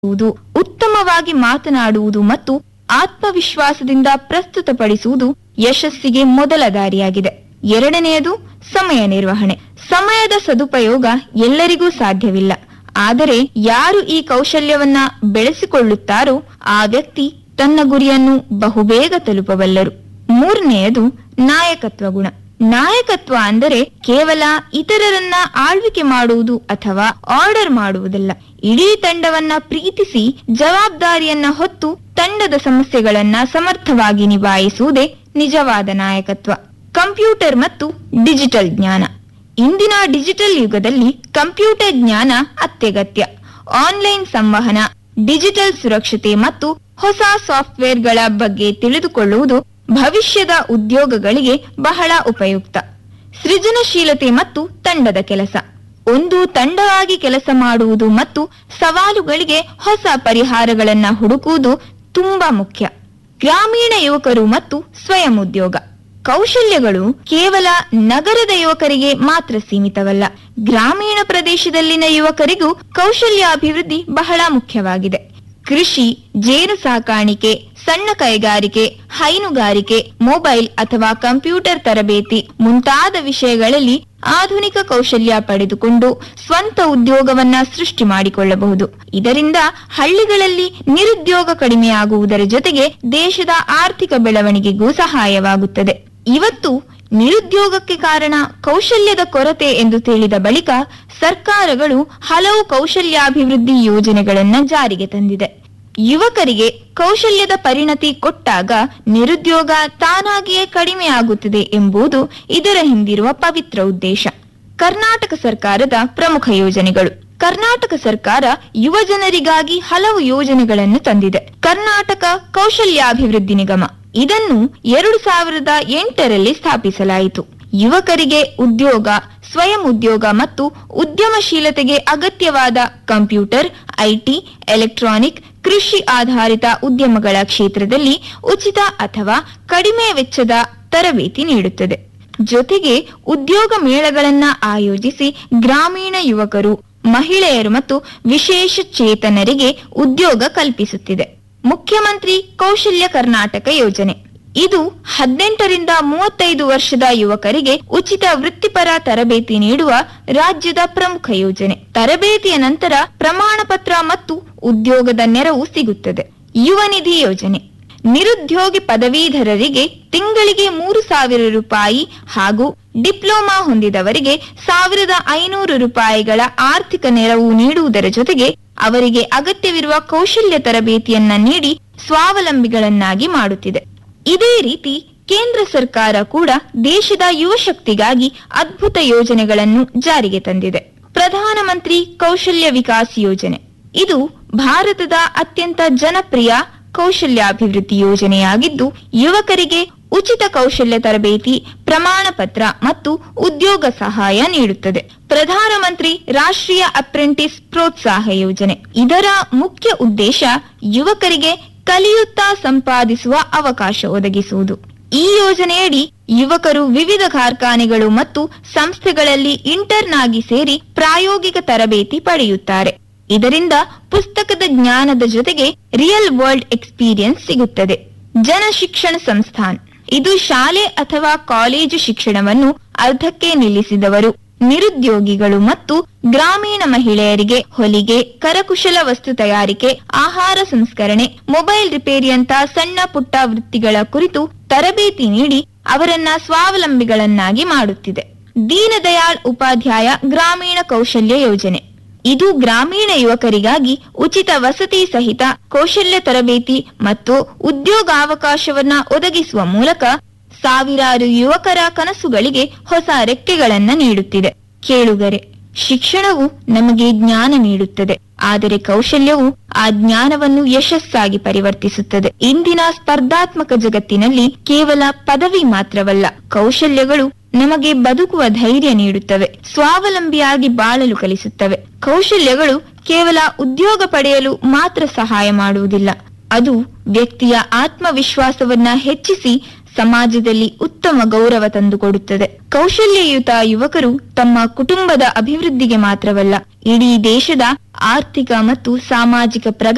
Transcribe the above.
ಮಾಡುವುದು ಉತ್ತಮವಾಗಿ ಮಾತನಾಡುವುದು ಮತ್ತು ಆತ್ಮವಿಶ್ವಾಸದಿಂದ ಪ್ರಸ್ತುತಪಡಿಸುವುದು ಯಶಸ್ಸಿಗೆ ಮೊದಲ ದಾರಿಯಾಗಿದೆ ಎರಡನೆಯದು ಸಮಯ ನಿರ್ವಹಣೆ ಸಮಯದ ಸದುಪಯೋಗ ಎಲ್ಲರಿಗೂ ಸಾಧ್ಯವಿಲ್ಲ ಆದರೆ ಯಾರು ಈ ಕೌಶಲ್ಯವನ್ನ ಬೆಳೆಸಿಕೊಳ್ಳುತ್ತಾರೋ ಆ ವ್ಯಕ್ತಿ ತನ್ನ ಗುರಿಯನ್ನು ಬಹುಬೇಗ ತಲುಪಬಲ್ಲರು ಮೂರನೆಯದು ನಾಯಕತ್ವ ಗುಣ ನಾಯಕತ್ವ ಅಂದರೆ ಕೇವಲ ಇತರರನ್ನ ಆಳ್ವಿಕೆ ಮಾಡುವುದು ಅಥವಾ ಆರ್ಡರ್ ಮಾಡುವುದಲ್ಲ ಇಡೀ ತಂಡವನ್ನ ಪ್ರೀತಿಸಿ ಜವಾಬ್ದಾರಿಯನ್ನ ಹೊತ್ತು ತಂಡದ ಸಮಸ್ಯೆಗಳನ್ನ ಸಮರ್ಥವಾಗಿ ನಿಭಾಯಿಸುವುದೇ ನಿಜವಾದ ನಾಯಕತ್ವ ಕಂಪ್ಯೂಟರ್ ಮತ್ತು ಡಿಜಿಟಲ್ ಜ್ಞಾನ ಇಂದಿನ ಡಿಜಿಟಲ್ ಯುಗದಲ್ಲಿ ಕಂಪ್ಯೂಟರ್ ಜ್ಞಾನ ಅತ್ಯಗತ್ಯ ಆನ್ಲೈನ್ ಸಂವಹನ ಡಿಜಿಟಲ್ ಸುರಕ್ಷತೆ ಮತ್ತು ಹೊಸ ಸಾಫ್ಟ್ವೇರ್ಗಳ ಬಗ್ಗೆ ತಿಳಿದುಕೊಳ್ಳುವುದು ಭವಿಷ್ಯದ ಉದ್ಯೋಗಗಳಿಗೆ ಬಹಳ ಉಪಯುಕ್ತ ಸೃಜನಶೀಲತೆ ಮತ್ತು ತಂಡದ ಕೆಲಸ ಒಂದು ತಂಡವಾಗಿ ಕೆಲಸ ಮಾಡುವುದು ಮತ್ತು ಸವಾಲುಗಳಿಗೆ ಹೊಸ ಪರಿಹಾರಗಳನ್ನ ಹುಡುಕುವುದು ತುಂಬಾ ಮುಖ್ಯ ಗ್ರಾಮೀಣ ಯುವಕರು ಮತ್ತು ಸ್ವಯಂ ಉದ್ಯೋಗ ಕೌಶಲ್ಯಗಳು ಕೇವಲ ನಗರದ ಯುವಕರಿಗೆ ಮಾತ್ರ ಸೀಮಿತವಲ್ಲ ಗ್ರಾಮೀಣ ಪ್ರದೇಶದಲ್ಲಿನ ಯುವಕರಿಗೂ ಕೌಶಲ್ಯ ಅಭಿವೃದ್ಧಿ ಬಹಳ ಮುಖ್ಯವಾಗಿದೆ ಕೃಷಿ ಜೇನು ಸಾಕಾಣಿಕೆ ಸಣ್ಣ ಕೈಗಾರಿಕೆ ಹೈನುಗಾರಿಕೆ ಮೊಬೈಲ್ ಅಥವಾ ಕಂಪ್ಯೂಟರ್ ತರಬೇತಿ ಮುಂತಾದ ವಿಷಯಗಳಲ್ಲಿ ಆಧುನಿಕ ಕೌಶಲ್ಯ ಪಡೆದುಕೊಂಡು ಸ್ವಂತ ಉದ್ಯೋಗವನ್ನ ಸೃಷ್ಟಿ ಮಾಡಿಕೊಳ್ಳಬಹುದು ಇದರಿಂದ ಹಳ್ಳಿಗಳಲ್ಲಿ ನಿರುದ್ಯೋಗ ಕಡಿಮೆಯಾಗುವುದರ ಜೊತೆಗೆ ದೇಶದ ಆರ್ಥಿಕ ಬೆಳವಣಿಗೆಗೂ ಸಹಾಯವಾಗುತ್ತದೆ ಇವತ್ತು ನಿರುದ್ಯೋಗಕ್ಕೆ ಕಾರಣ ಕೌಶಲ್ಯದ ಕೊರತೆ ಎಂದು ತಿಳಿದ ಬಳಿಕ ಸರ್ಕಾರಗಳು ಹಲವು ಕೌಶಲ್ಯಾಭಿವೃದ್ಧಿ ಯೋಜನೆಗಳನ್ನ ಜಾರಿಗೆ ತಂದಿದೆ ಯುವಕರಿಗೆ ಕೌಶಲ್ಯದ ಪರಿಣತಿ ಕೊಟ್ಟಾಗ ನಿರುದ್ಯೋಗ ತಾನಾಗಿಯೇ ಕಡಿಮೆಯಾಗುತ್ತದೆ ಎಂಬುದು ಇದರ ಹಿಂದಿರುವ ಪವಿತ್ರ ಉದ್ದೇಶ ಕರ್ನಾಟಕ ಸರ್ಕಾರದ ಪ್ರಮುಖ ಯೋಜನೆಗಳು ಕರ್ನಾಟಕ ಸರ್ಕಾರ ಯುವ ಜನರಿಗಾಗಿ ಹಲವು ಯೋಜನೆಗಳನ್ನು ತಂದಿದೆ ಕರ್ನಾಟಕ ಕೌಶಲ್ಯಾಭಿವೃದ್ಧಿ ನಿಗಮ ಇದನ್ನು ಎರಡು ಸಾವಿರದ ಎಂಟರಲ್ಲಿ ಸ್ಥಾಪಿಸಲಾಯಿತು ಯುವಕರಿಗೆ ಉದ್ಯೋಗ ಸ್ವಯಂ ಉದ್ಯೋಗ ಮತ್ತು ಉದ್ಯಮಶೀಲತೆಗೆ ಅಗತ್ಯವಾದ ಕಂಪ್ಯೂಟರ್ ಐಟಿ ಎಲೆಕ್ಟ್ರಾನಿಕ್ ಕೃಷಿ ಆಧಾರಿತ ಉದ್ಯಮಗಳ ಕ್ಷೇತ್ರದಲ್ಲಿ ಉಚಿತ ಅಥವಾ ಕಡಿಮೆ ವೆಚ್ಚದ ತರಬೇತಿ ನೀಡುತ್ತದೆ ಜೊತೆಗೆ ಉದ್ಯೋಗ ಮೇಳಗಳನ್ನ ಆಯೋಜಿಸಿ ಗ್ರಾಮೀಣ ಯುವಕರು ಮಹಿಳೆಯರು ಮತ್ತು ವಿಶೇಷ ಚೇತನರಿಗೆ ಉದ್ಯೋಗ ಕಲ್ಪಿಸುತ್ತಿದೆ ಮುಖ್ಯಮಂತ್ರಿ ಕೌಶಲ್ಯ ಕರ್ನಾಟಕ ಯೋಜನೆ ಇದು ಹದಿನೆಂಟರಿಂದ ಮೂವತ್ತೈದು ವರ್ಷದ ಯುವಕರಿಗೆ ಉಚಿತ ವೃತ್ತಿಪರ ತರಬೇತಿ ನೀಡುವ ರಾಜ್ಯದ ಪ್ರಮುಖ ಯೋಜನೆ ತರಬೇತಿಯ ನಂತರ ಪ್ರಮಾಣ ಪತ್ರ ಮತ್ತು ಉದ್ಯೋಗದ ನೆರವು ಸಿಗುತ್ತದೆ ಯುವ ನಿಧಿ ಯೋಜನೆ ನಿರುದ್ಯೋಗಿ ಪದವೀಧರರಿಗೆ ತಿಂಗಳಿಗೆ ಮೂರು ಸಾವಿರ ರೂಪಾಯಿ ಹಾಗೂ ಡಿಪ್ಲೊಮಾ ಹೊಂದಿದವರಿಗೆ ಸಾವಿರದ ಐನೂರು ರೂಪಾಯಿಗಳ ಆರ್ಥಿಕ ನೆರವು ನೀಡುವುದರ ಜೊತೆಗೆ ಅವರಿಗೆ ಅಗತ್ಯವಿರುವ ಕೌಶಲ್ಯ ತರಬೇತಿಯನ್ನ ನೀಡಿ ಸ್ವಾವಲಂಬಿಗಳನ್ನಾಗಿ ಮಾಡುತ್ತಿದೆ ಇದೇ ರೀತಿ ಕೇಂದ್ರ ಸರ್ಕಾರ ಕೂಡ ದೇಶದ ಯುವ ಶಕ್ತಿಗಾಗಿ ಅದ್ಭುತ ಯೋಜನೆಗಳನ್ನು ಜಾರಿಗೆ ತಂದಿದೆ ಪ್ರಧಾನಮಂತ್ರಿ ಕೌಶಲ್ಯ ವಿಕಾಸ್ ಯೋಜನೆ ಇದು ಭಾರತದ ಅತ್ಯಂತ ಜನಪ್ರಿಯ ಕೌಶಲ್ಯಾಭಿವೃದ್ಧಿ ಯೋಜನೆಯಾಗಿದ್ದು ಯುವಕರಿಗೆ ಉಚಿತ ಕೌಶಲ್ಯ ತರಬೇತಿ ಪ್ರಮಾಣ ಪತ್ರ ಮತ್ತು ಉದ್ಯೋಗ ಸಹಾಯ ನೀಡುತ್ತದೆ ಪ್ರಧಾನಮಂತ್ರಿ ರಾಷ್ಟ್ರೀಯ ಅಪ್ರೆಂಟಿಸ್ ಪ್ರೋತ್ಸಾಹ ಯೋಜನೆ ಇದರ ಮುಖ್ಯ ಉದ್ದೇಶ ಯುವಕರಿಗೆ ಕಲಿಯುತ್ತಾ ಸಂಪಾದಿಸುವ ಅವಕಾಶ ಒದಗಿಸುವುದು ಈ ಯೋಜನೆಯಡಿ ಯುವಕರು ವಿವಿಧ ಕಾರ್ಖಾನೆಗಳು ಮತ್ತು ಸಂಸ್ಥೆಗಳಲ್ಲಿ ಇಂಟರ್ನ್ ಆಗಿ ಸೇರಿ ಪ್ರಾಯೋಗಿಕ ತರಬೇತಿ ಪಡೆಯುತ್ತಾರೆ ಇದರಿಂದ ಪುಸ್ತಕದ ಜ್ಞಾನದ ಜೊತೆಗೆ ರಿಯಲ್ ವರ್ಲ್ಡ್ ಎಕ್ಸ್ಪೀರಿಯನ್ಸ್ ಸಿಗುತ್ತದೆ ಜನ ಶಿಕ್ಷಣ ಸಂಸ್ಥಾನ್ ಇದು ಶಾಲೆ ಅಥವಾ ಕಾಲೇಜು ಶಿಕ್ಷಣವನ್ನು ಅರ್ಧಕ್ಕೆ ನಿಲ್ಲಿಸಿದವರು ನಿರುದ್ಯೋಗಿಗಳು ಮತ್ತು ಗ್ರಾಮೀಣ ಮಹಿಳೆಯರಿಗೆ ಹೊಲಿಗೆ ಕರಕುಶಲ ವಸ್ತು ತಯಾರಿಕೆ ಆಹಾರ ಸಂಸ್ಕರಣೆ ಮೊಬೈಲ್ ರಿಪೇರಿಯಂತ ಸಣ್ಣ ಪುಟ್ಟ ವೃತ್ತಿಗಳ ಕುರಿತು ತರಬೇತಿ ನೀಡಿ ಅವರನ್ನ ಸ್ವಾವಲಂಬಿಗಳನ್ನಾಗಿ ಮಾಡುತ್ತಿದೆ ದೀನದಯಾಳ್ ಉಪಾಧ್ಯಾಯ ಗ್ರಾಮೀಣ ಕೌಶಲ್ಯ ಯೋಜನೆ ಇದು ಗ್ರಾಮೀಣ ಯುವಕರಿಗಾಗಿ ಉಚಿತ ವಸತಿ ಸಹಿತ ಕೌಶಲ್ಯ ತರಬೇತಿ ಮತ್ತು ಉದ್ಯೋಗಾವಕಾಶವನ್ನ ಒದಗಿಸುವ ಮೂಲಕ ಸಾವಿರಾರು ಯುವಕರ ಕನಸುಗಳಿಗೆ ಹೊಸ ರೆಕ್ಕೆಗಳನ್ನ ನೀಡುತ್ತಿದೆ ಕೇಳುಗರೆ ಶಿಕ್ಷಣವು ನಮಗೆ ಜ್ಞಾನ ನೀಡುತ್ತದೆ ಆದರೆ ಕೌಶಲ್ಯವು ಆ ಜ್ಞಾನವನ್ನು ಯಶಸ್ಸಾಗಿ ಪರಿವರ್ತಿಸುತ್ತದೆ ಇಂದಿನ ಸ್ಪರ್ಧಾತ್ಮಕ ಜಗತ್ತಿನಲ್ಲಿ ಕೇವಲ ಪದವಿ ಮಾತ್ರವಲ್ಲ ಕೌಶಲ್ಯಗಳು ನಮಗೆ ಬದುಕುವ ಧೈರ್ಯ ನೀಡುತ್ತವೆ ಸ್ವಾವಲಂಬಿಯಾಗಿ ಬಾಳಲು ಕಲಿಸುತ್ತವೆ ಕೌಶಲ್ಯಗಳು ಕೇವಲ ಉದ್ಯೋಗ ಪಡೆಯಲು ಮಾತ್ರ ಸಹಾಯ ಮಾಡುವುದಿಲ್ಲ ಅದು ವ್ಯಕ್ತಿಯ ಆತ್ಮವಿಶ್ವಾಸವನ್ನ ಹೆಚ್ಚಿಸಿ ಸಮಾಜದಲ್ಲಿ ಉತ್ತಮ ಗೌರವ ತಂದುಕೊಡುತ್ತದೆ ಕೌಶಲ್ಯಯುತ ಯುವಕರು ತಮ್ಮ ಕುಟುಂಬದ ಅಭಿವೃದ್ಧಿಗೆ ಮಾತ್ರವಲ್ಲ ಇಡೀ ದೇಶದ ಆರ್ಥಿಕ ಮತ್ತು ಸಾಮಾಜಿಕ ಪ್ರಗತಿ